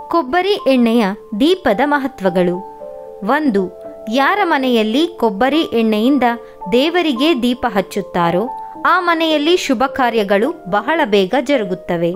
ಕೊಬ್ಬರಿ ಎಣ್ಣೆಯ ದೀಪದ ಮಹತ್ವಗಳು ಒಂದು ಯಾರ ಮನೆಯಲ್ಲಿ ಕೊಬ್ಬರಿ ಎಣ್ಣೆಯಿಂದ ದೇವರಿಗೆ ದೀಪ ಹಚ್ಚುತ್ತಾರೋ ಆ ಮನೆಯಲ್ಲಿ ಶುಭ ಕಾರ್ಯಗಳು ಬಹಳ ಬೇಗ ಜರುಗುತ್ತವೆ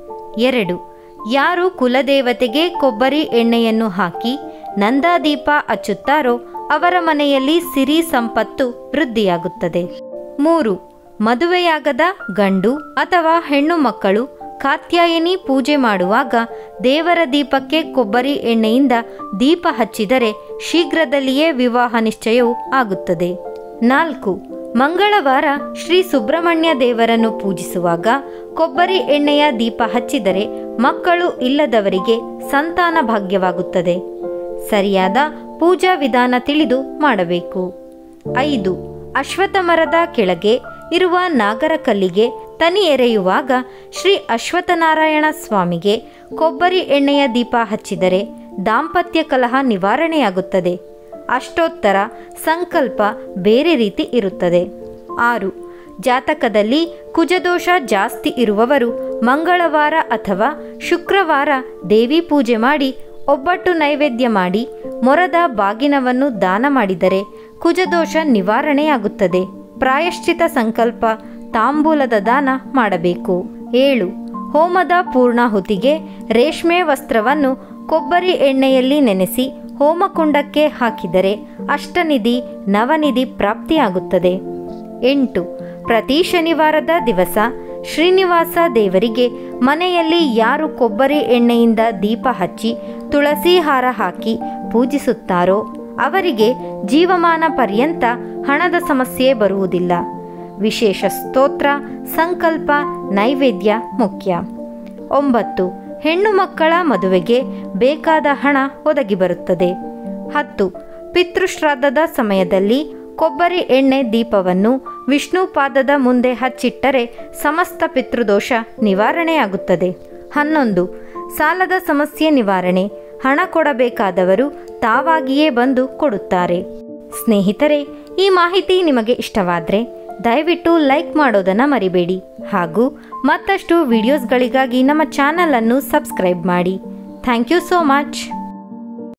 ಎರಡು ಯಾರು ಕುಲದೇವತೆಗೆ ಕೊಬ್ಬರಿ ಎಣ್ಣೆಯನ್ನು ಹಾಕಿ ನಂದಾದೀಪ ಹಚ್ಚುತ್ತಾರೋ ಅವರ ಮನೆಯಲ್ಲಿ ಸಿರಿ ಸಂಪತ್ತು ವೃದ್ಧಿಯಾಗುತ್ತದೆ ಮೂರು ಮದುವೆಯಾಗದ ಗಂಡು ಅಥವಾ ಹೆಣ್ಣು ಮಕ್ಕಳು ಕಾತ್ಯಾಯನಿ ಪೂಜೆ ಮಾಡುವಾಗ ದೇವರ ದೀಪಕ್ಕೆ ಕೊಬ್ಬರಿ ಎಣ್ಣೆಯಿಂದ ದೀಪ ಹಚ್ಚಿದರೆ ಶೀಘ್ರದಲ್ಲಿಯೇ ವಿವಾಹ ನಿಶ್ಚಯವು ಆಗುತ್ತದೆ ನಾಲ್ಕು ಮಂಗಳವಾರ ಶ್ರೀ ಸುಬ್ರಹ್ಮಣ್ಯ ದೇವರನ್ನು ಪೂಜಿಸುವಾಗ ಕೊಬ್ಬರಿ ಎಣ್ಣೆಯ ದೀಪ ಹಚ್ಚಿದರೆ ಮಕ್ಕಳು ಇಲ್ಲದವರಿಗೆ ಸಂತಾನ ಭಾಗ್ಯವಾಗುತ್ತದೆ ಸರಿಯಾದ ಪೂಜಾ ವಿಧಾನ ತಿಳಿದು ಮಾಡಬೇಕು ಐದು ಅಶ್ವತ್ಥ ಮರದ ಕೆಳಗೆ ಇರುವ ನಾಗರ ಕಲ್ಲಿಗೆ ತನಿ ಎರೆಯುವಾಗ ಶ್ರೀ ಅಶ್ವತ್ಥನಾರಾಯಣ ಸ್ವಾಮಿಗೆ ಕೊಬ್ಬರಿ ಎಣ್ಣೆಯ ದೀಪ ಹಚ್ಚಿದರೆ ದಾಂಪತ್ಯ ಕಲಹ ನಿವಾರಣೆಯಾಗುತ್ತದೆ ಅಷ್ಟೋತ್ತರ ಸಂಕಲ್ಪ ಬೇರೆ ರೀತಿ ಇರುತ್ತದೆ ಆರು ಜಾತಕದಲ್ಲಿ ಕುಜದೋಷ ಜಾಸ್ತಿ ಇರುವವರು ಮಂಗಳವಾರ ಅಥವಾ ಶುಕ್ರವಾರ ದೇವಿ ಪೂಜೆ ಮಾಡಿ ಒಬ್ಬಟ್ಟು ನೈವೇದ್ಯ ಮಾಡಿ ಮೊರದ ಬಾಗಿನವನ್ನು ದಾನ ಮಾಡಿದರೆ ಕುಜದೋಷ ನಿವಾರಣೆಯಾಗುತ್ತದೆ ಪ್ರಾಯಶ್ಚಿತ ಸಂಕಲ್ಪ ತಾಂಬೂಲದ ದಾನ ಮಾಡಬೇಕು ಏಳು ಹೋಮದ ಪೂರ್ಣಾಹುತಿಗೆ ರೇಷ್ಮೆ ವಸ್ತ್ರವನ್ನು ಕೊಬ್ಬರಿ ಎಣ್ಣೆಯಲ್ಲಿ ನೆನೆಸಿ ಹೋಮಕುಂಡಕ್ಕೆ ಹಾಕಿದರೆ ಅಷ್ಟನಿಧಿ ನವನಿಧಿ ಪ್ರಾಪ್ತಿಯಾಗುತ್ತದೆ ಎಂಟು ಪ್ರತಿ ಶನಿವಾರದ ದಿವಸ ಶ್ರೀನಿವಾಸ ದೇವರಿಗೆ ಮನೆಯಲ್ಲಿ ಯಾರು ಕೊಬ್ಬರಿ ಎಣ್ಣೆಯಿಂದ ದೀಪ ಹಚ್ಚಿ ತುಳಸಿ ಹಾರ ಹಾಕಿ ಪೂಜಿಸುತ್ತಾರೋ ಅವರಿಗೆ ಜೀವಮಾನ ಪರ್ಯಂತ ಹಣದ ಸಮಸ್ಯೆ ಬರುವುದಿಲ್ಲ ವಿಶೇಷ ಸ್ತೋತ್ರ ಸಂಕಲ್ಪ ನೈವೇದ್ಯ ಮುಖ್ಯ ಒಂಬತ್ತು ಹೆಣ್ಣು ಮಕ್ಕಳ ಮದುವೆಗೆ ಬೇಕಾದ ಹಣ ಒದಗಿ ಬರುತ್ತದೆ ಹತ್ತು ಪಿತೃಶ್ರಾದ್ದದ ಸಮಯದಲ್ಲಿ ಕೊಬ್ಬರಿ ಎಣ್ಣೆ ದೀಪವನ್ನು ವಿಷ್ಣು ಪಾದದ ಮುಂದೆ ಹಚ್ಚಿಟ್ಟರೆ ಸಮಸ್ತ ಪಿತೃದೋಷ ನಿವಾರಣೆಯಾಗುತ್ತದೆ ಹನ್ನೊಂದು ಸಾಲದ ಸಮಸ್ಯೆ ನಿವಾರಣೆ ಹಣ ಕೊಡಬೇಕಾದವರು ತಾವಾಗಿಯೇ ಬಂದು ಕೊಡುತ್ತಾರೆ ಸ್ನೇಹಿತರೆ ಈ ಮಾಹಿತಿ ನಿಮಗೆ ಇಷ್ಟವಾದರೆ ದಯವಿಟ್ಟು ಲೈಕ್ ಮಾಡೋದನ್ನು ಮರಿಬೇಡಿ ಹಾಗೂ ಮತ್ತಷ್ಟು ವಿಡಿಯೋಸ್ಗಳಿಗಾಗಿ ನಮ್ಮ ಚಾನಲನ್ನು ಸಬ್ಸ್ಕ್ರೈಬ್ ಮಾಡಿ ಥ್ಯಾಂಕ್ ಯು ಸೋ ಮಚ್